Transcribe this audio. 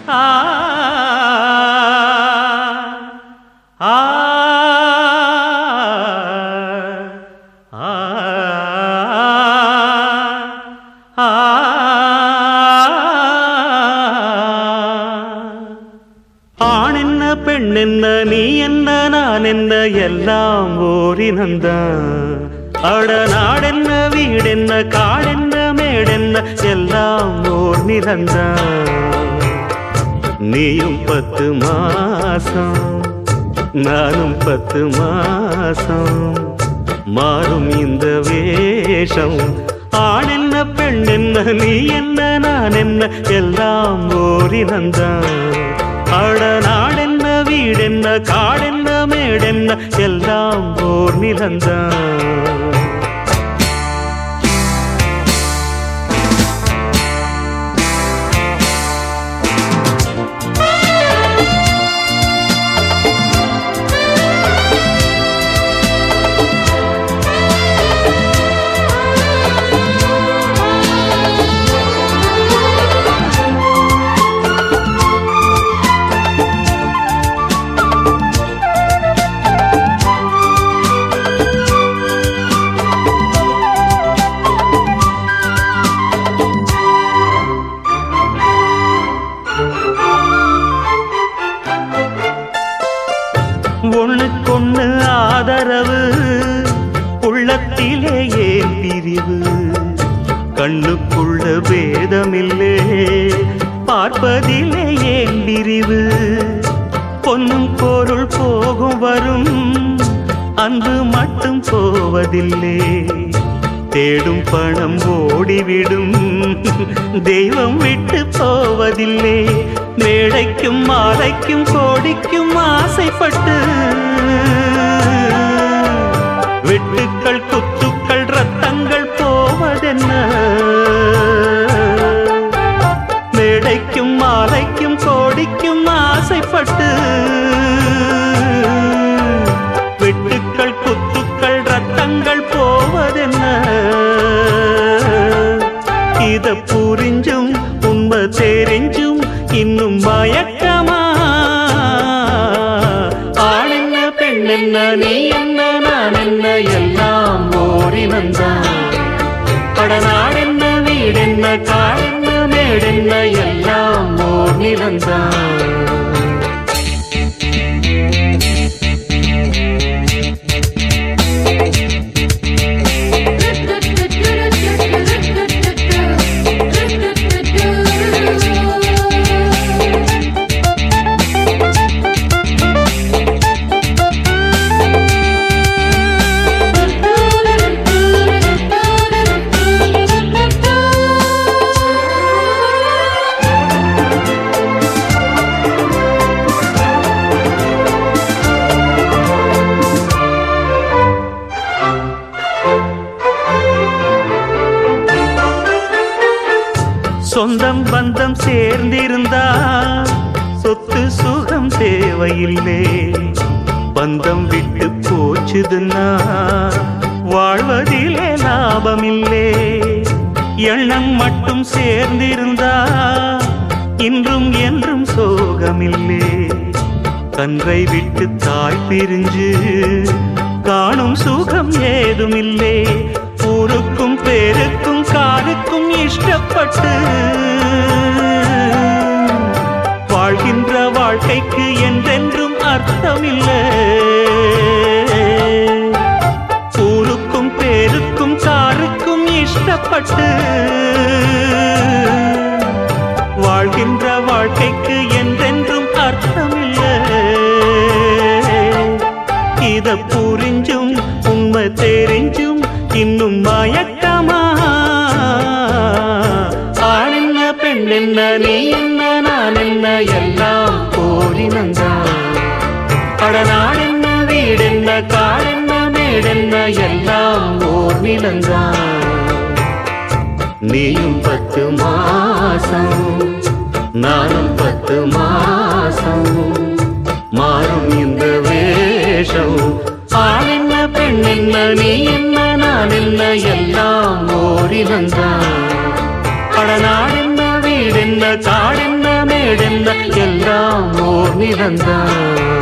ஆ ஆ ஆ ஆ ஆண் என்ன பெண் என்ன நீ என்ன நான் என்ன எல்லாம் ஓரினந்தான் அட நாடென்ன வீடென்ன காடென்ன மேடென்ன எல்லாம் ஓர் நிலந்தான் நீயும் பத்து மாசம் நானும் பத்து மாசம் மாறும் இந்த வேஷம் ஆண் என்ன பெண் என்ன நீ என்ன நான் என்ன எல்லாம் ஓரினந்தான் அட நாடென்ன வீடென்ன காடென்ன மேடென்ன எல்லாம் ஓர் நிலந்தான் ஒண்ணுக்கொண்ணு ஆதரவு உள்ளத்திலே ஏன் பிரிவு கண்ணுக்குள்ள பேதமில்லே பார்ப்பதிலே ஏன் பிரிவு பொன்னும் பொருள் போகும் வரும் அன்பு மட்டும் போவதில்லை தேடும் பணம் ஓடிவிடும் தெய்வம் விட்டு போவதில்லை மேடைக்கும் மாலைக்கும் கோடிக்கும் ஆசைப்பட்டு வெட்டுக்கள் குத்துக்கள் ரத்தங்கள் போவதென்ன மேடைக்கும் மாலைக்கும் கோடிக்கும் ஆசைப்பட்டு வெட்டுக்கள் குத்துக்கள் ரத்தங்கள் போவதென்ன இத புரிஞ்சும் உண்மை தெரிஞ்சும் இன்னும் மயக்கமா ஆண் என்ன பெண் என்ன நீ என்ன நான் என்ன எல்லாம் ஓரினந்தான் படநாடென்ன வீடென்ன காடென்ன மேடென்ன எல்லாம் ஓர் நிலந்தான் சொந்தம் பந்தம் சேர்ந்திருந்தா சொத்து சுகம் தேவையில்லை பந்தம் விட்டு போச்சுதுன்னா வாழ்வதிலே லாபமில்லே எண்ணம் மட்டும் சேர்ந்திருந்தா இன்றும் என்றும் சோகமில்லே கன்றை விட்டு தாய் பிரிஞ்சு காணும் சுகம் ஏதுமில்லே ஊருக்கும் பேருக்கும் காருக்கும் இஷ்டப்பட்டு வாழ்கின்ற வாழ்க்கைக்கு என்றென்றும் அர்த்தமில்லை ஊருக்கும் பேருக்கும் காருக்கும் இஷ்டப்பட்டு வாழ்கின்ற வாழ்க்கைக்கு என்றென்றும் அர்த்தமில்லை இத புரிஞ்சும் உண்மை தெரிஞ்சும் இன்னும் மயக்கமா ஆண் என்ன பெண் என்ன நீ என்ன நான் என்ன எல்லாம் போரினந்தான் படநாடு என்ன வீடென்ன காடென்ன மேடென்ன எல்லாம் ஓர் நிலந்தான் நீயும் பத்து மாசம் நானும் பத்து மாசம் மாறும் இந்த வேஷம் ஆண் என்ன பெண் என்ன நீ என்ன நான் என்ன எல்லாம் ஓரினந்தான் படநாடு என்ன வீடென்ன காடென்ன மேடென்ன எல்லாம் ஓர் நிறந்தான்